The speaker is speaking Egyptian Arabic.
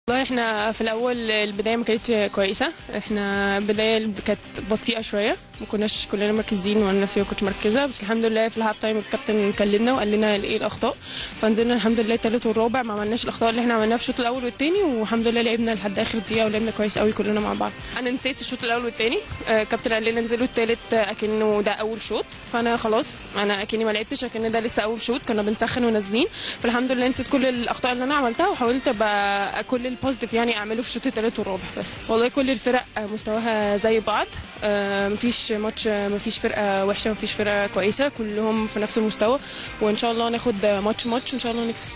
والله احنا في الاول البدايه ما كانتش كويسه احنا البدايه كانت بطيئه شويه ما كناش كلنا مركزين وانا نفسي ما كنتش مركزه بس الحمد لله في الهاف تايم الكابتن كلمنا وقال لنا ايه الاخطاء فنزلنا الحمد لله الثالث والرابع ما عملناش الاخطاء اللي احنا عملناها في الشوط الاول والثاني والحمد لله لعبنا لحد اخر دقيقه ولعبنا كويس قوي كلنا مع بعض انا نسيت الشوط الاول والثاني الكابتن قال لنا انزلوا الثالث اكنه ده اول شوط فانا خلاص انا اكني ما لعبتش اكن ده لسه اول شوط كنا بنسخن ونازلين فالحمد لله نسيت كل الاخطاء اللي انا عملتها وحاولت ابقى كل البوزيتيف يعني اعمله في الشوط الثالث والرابع بس والله كل الفرق مستواها زي بعض آه، مفيش ماتش مفيش فرقه وحشه مفيش فرقه كويسه كلهم في نفس المستوى وان شاء الله ناخد ماتش ماتش وان شاء الله نكسب